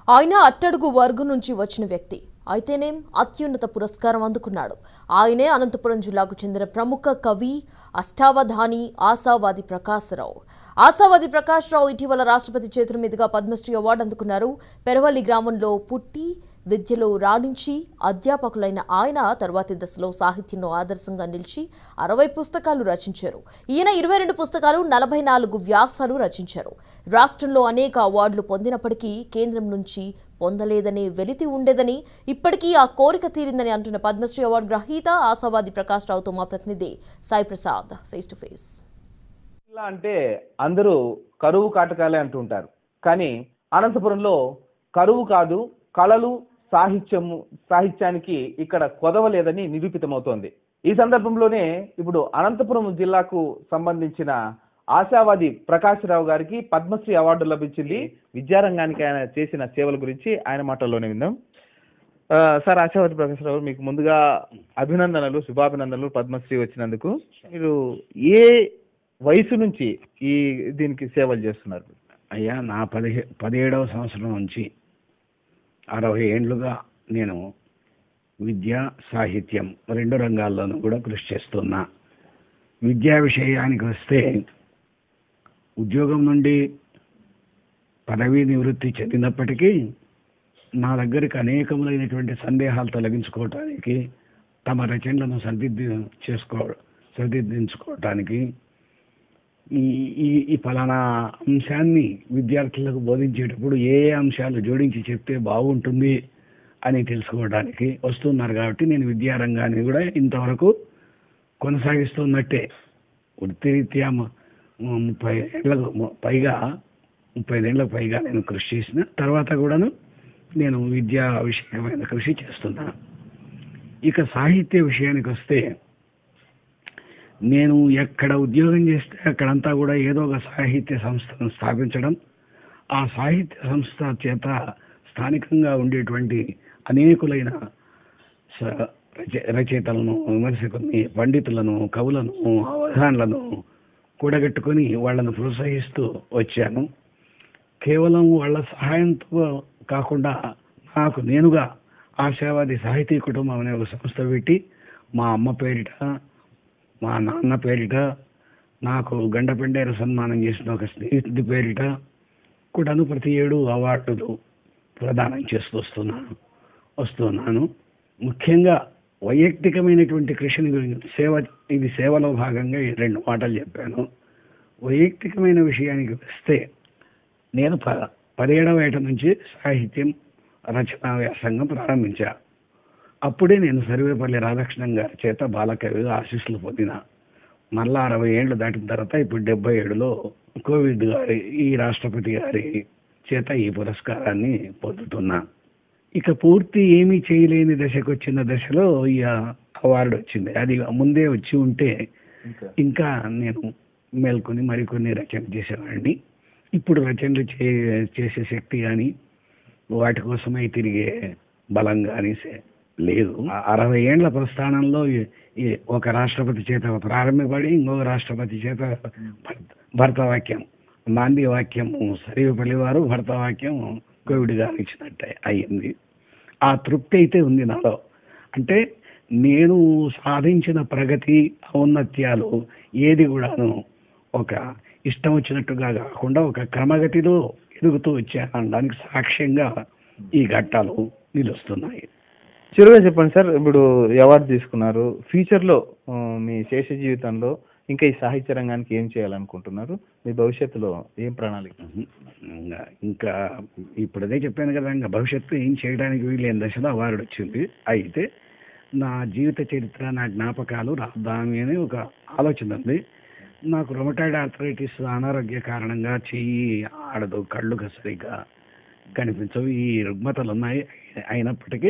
ఆయన అట్టడుగు వర్గం నుంచి వచ్చిన వ్యక్తి అయితేనేం అత్యున్నత పురస్కారం అందుకున్నాడు ఆయనే అనంతపురం జిల్లాకు చెందిన ప్రముఖ కవి అష్టావధాని ఆశావాది ప్రకాశరావు ఆశావాది ప్రకాశ్రావు ఇటీవల రాష్ట్రపతి చేతుల మీదుగా పద్మశ్రీ అవార్డు అందుకున్నారు పెరవల్లి గ్రామంలో పుట్టి విద్యలో రాణించి అధ్యాపకులైన ఆయన తర్వాతి దశలో సాహిత్యంలో ఆదర్శంగా నిలిచి అరవై పుస్తకాలు రచించారు ఈయన ఇరవై రెండు పుస్తకాలు నలభై నాలుగు వ్యాసాలు రచించారు రాష్ట్రంలో అనేక అవార్డులు పొందినప్పటికీ కేంద్రం నుంచి పొందలేదనే వెలితి ఉండేదని ఇప్పటికీ ఆ కోరిక తీరిందని అంటున్న పద్మశ్రీ అవార్డు గ్రహీత ఆశావాది ప్రకాష్ రావుతో మా ప్రతినిధి Sai Prasad face to face జిల్లా అంటే అందరూ కరువు కాటకాలే అంటుంటారు కానీ అనంతపురంలో కరువు కాదు కళలు సాహిత్యము సాహిత్యానికి ఇక్కడ కొదవలేదని నిరూపితమవుతోంది ఈ సందర్భంలోనే ఇప్పుడు అనంతపురం జిల్లాకు సంబంధించిన ఆశావాది ప్రకాశ్రావు గారికి పద్మశ్రీ అవార్డు లభించింది విద్యారంగానికి ఆయన చేసిన సేవల గురించి ఆయన మాటల్లోనే విందాం ఆ, సార్ ఆశావాది ప్రకాశ్రావు మీకు ముందుగా అభినందనలు శుభాభినందనలు పద్మశ్రీ వచ్చినందుకు మీరు ఏ వయసు నుంచి ఈ దీనికి సేవలు చేస్తున్నారు అయ్యా నా పదిహే పదిహేడవ సంవత్సరం నుంచి అరవై ఏండ్లుగా నేను విద్య సాహిత్యం రెండు రంగాల్లోనూ కూడా కృషి చేస్తున్నా విద్యా విషయానికి వస్తే ఉద్యోగం నుండి పదవీ నివృత్తి చెందినప్పటికీ నా దగ్గరికి అనేకములైనటువంటి సందేహాలు తొలగించుకోవటానికి తమ రచనలను సరిదిద్ది చేసుకో సరిదిద్దించుకోవటానికి ఈ ఈ ఈ ఫలానా అంశాన్ని విద్యార్థులకు బోధించేటప్పుడు ఏ ఏ అంశాలు జోడించి చెప్తే బాగుంటుంది అని తెలుసుకోవడానికి వస్తున్నారు కాబట్టి నేను విద్యారంగాన్ని కూడా ఇంతవరకు కొనసాగిస్తున్నట్టే వృత్తిరీత్యా ము- ముప్పై ఏళ్ళకు ము- పైగా ముప్పై ఏళ్ళకు పైగా నేను కృషి చేసిన తర్వాత కూడాను నేను విద్యా విషయమైన కృషి చేస్తున్నా ఇక సాహిత్య విషయానికి వస్తే నేను ఎక్కడ ఉద్యోగం చేస్తే అక్కడంతా కూడా ఏదో ఒక సాహిత్య సంస్థను స్థాపించడం ఆ సాహిత్య సంస్థ చేత స్థానికంగా ఉండేటువంటి అనేకులైన స- రచ- రచయితలను విమర్శకుల్ని పండితులను కవులను అవధానులను కూడగట్టుకొని వాళ్ళను ప్రోత్సహిస్తూ వచ్చాను కేవలం వాళ్ళ సహాయంతో కాకుండా నాకు నేనుగా ఆశావాది సాహితీ కుటుంబం అనే ఒక సంస్థ పెట్టి మా అమ్మ పేరిట మా నాన్న పేరిట నాకు గండపెండేరు సన్మానం చేసిన ఒక స్నేహితుడి పేరిట కూడాను ప్రతి ఏడు అవార్డులు ప్రదానం చేస్తూ వస్తున్నాను వస్తున్నాను ముఖ్యంగా వైయక్తికమైనటువంటి కృషిని గురించి సేవ ఇది సేవలో భాగంగా ఈ రెండు మాటలు చెప్పాను వైయక్తికమైన విషయానికి వస్తే నేను ప పదిహేడవ ఏట నుంచి సాహిత్యం రచనా వ్యాసంగం ప్రారంభించా అప్పుడే నేను సర్వేపల్లి రాధాకృష్ణన్ గారి చేత బాలకవిగా ఆశీస్సులు పొందిన మళ్ళా అరవై ఏళ్ళు దాటిన తర్వాత ఇప్పుడు డెబ్బై ఏడులో కోవిద్ గారి ఈ రాష్ట్రపతి గారి చేత ఈ పురస్కారాన్ని పొందుతున్నా ఇక పూర్తి ఏమీ చేయలేని దశకు వచ్చిన దశలో ఈ అవార్డు వచ్చింది అది ముందే వచ్చి ఉంటే ఇంకా నేను మేల్కొని మరికొన్ని రచన చేసేవాడిని ఇప్పుడు రచనలు చే చేసే శక్తి కానీ వాటి కోసమై తిరిగే బలం కానీ సే- లేదు ఆ అరవై ఏండ్ల ప్రస్థానంలో ఈ- ఈ ఒక రాష్ట్రపతి చేత ప్రారంభపడి ఇంకొక రాష్ట్రపతి చేత భర్త- భర్త వాక్యం నాంది వాక్యం సరివపల్లి వారు భర్త వాక్యం కోవిడ్ గారు ఇచ్చినట్టే అయ్యింది ఆ తృప్తి అయితే ఉంది నాలో అంటే నేను సాధించిన ప్రగతి ఔన్నత్యాలు ఏది కూడాను ఒక ఇష్టం వచ్చినట్టుగా కాకుండా ఒక క్రమగతిలో ఎదుగుతూ వచ్చానడానికి సాక్ష్యంగా ఈ ఘట్టాలు నిలుస్తున్నాయి చిరుగా చెప్పండి సార్ ఇప్పుడు అవార్డు తీసుకున్నారు ఫ్యూచర్ లో ఆ, మీ శేష జీవితంలో ఇంకా ఈ సాహిత్య రంగానికి ఏం చేయాలనుకుంటున్నారు మీ భవిష్యత్తులో ఏం ప్రణాళిక ఇంకా ఇంకా ఇప్పుడు అదే చెప్పాను కదా ఇంకా భవిష్యత్తు ఏం చేయడానికి వీలేని దశలో అవార్డు వచ్చింది అయితే నా జీవిత చరిత్ర నా జ్ఞాపకాలు రాద్దామి అని ఒక ఆలోచన ఉంది నాకు రొమటాయిడ్ ఆర్థరైటిస్ అనారోగ్య కారణంగా చెయ్యి ఆడదు కళ్ళు సరిగ్గా కనిపించవు ఈ రుగ్మతలు ఉన్నాయి అయినప్పటికీ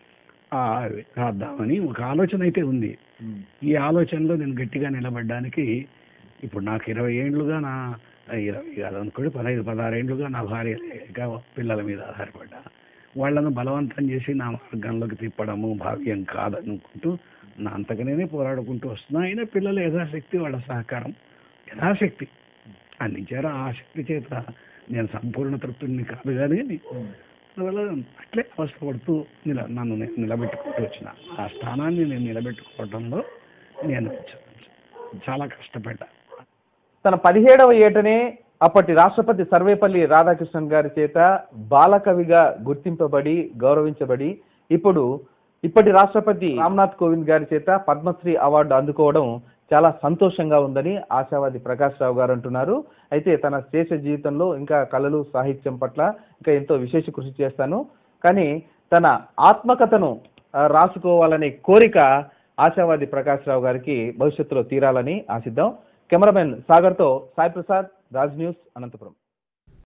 ఆ, రాద్దామని ఒక ఆలోచన అయితే ఉంది ఈ ఆలోచనలో నేను గట్టిగా నిలబడడానికి ఇప్పుడు నాకు ఇరవై ఏండ్లుగా నా ఇరవై కాదు అనుకోండి పదహైదు పదహారు ఏండ్లుగా నా భార్య లేక పిల్లల మీద ఆధారపడ్డా వాళ్ళను బలవంతం చేసి నా మార్గంలోకి తిప్పడము భావ్యం కాదనుకుంటూ నా అంతగా నేనే పోరాడుకుంటూ వస్తున్నా అయినా పిల్లలు యథాశక్తి వాళ్ళ సహకారం యథాశక్తి అందించారు ఆ శక్తి చేత నేను సంపూర్ణ తృప్తుని కాదు కానీ అందువల్ల అట్లే అవస్థపడుతూ నిల నన్ను నేను నిలబెట్టుకుంటూ వచ్చిన ఆ స్థానాన్ని నేను నిలబెట్టుకోవడంలో నేను చాలా కష్టపడ్డా తన పదిహేడవ ఏటనే అప్పటి రాష్ట్రపతి సర్వేపల్లి రాధాకృష్ణన్ గారి చేత బాలకవిగా గుర్తింపబడి గౌరవించబడి ఇప్పుడు ఇప్పటి రాష్ట్రపతి రామ్నాథ్ కోవింద్ గారి చేత పద్మశ్రీ అవార్డు అందుకోవడం చాలా సంతోషంగా ఉందని ఆశావాది ప్రకాష్ రావు గారు అంటున్నారు అయితే తన శేష జీవితంలో ఇంకా కళలు సాహిత్యం పట్ల ఇంకా ఎంతో విశేష కృషి చేస్తాను కానీ తన ఆత్మకథను ఆ, రాసుకోవాలనే కోరిక ఆశావాది ప్రకాష్ రావు గారికి భవిష్యత్తులో తీరాలని ఆశిద్దాం కెమెరామెన్ సాగర్తో సాయి ప్రసాద్ రాజ్ న్యూస్ అనంతపురం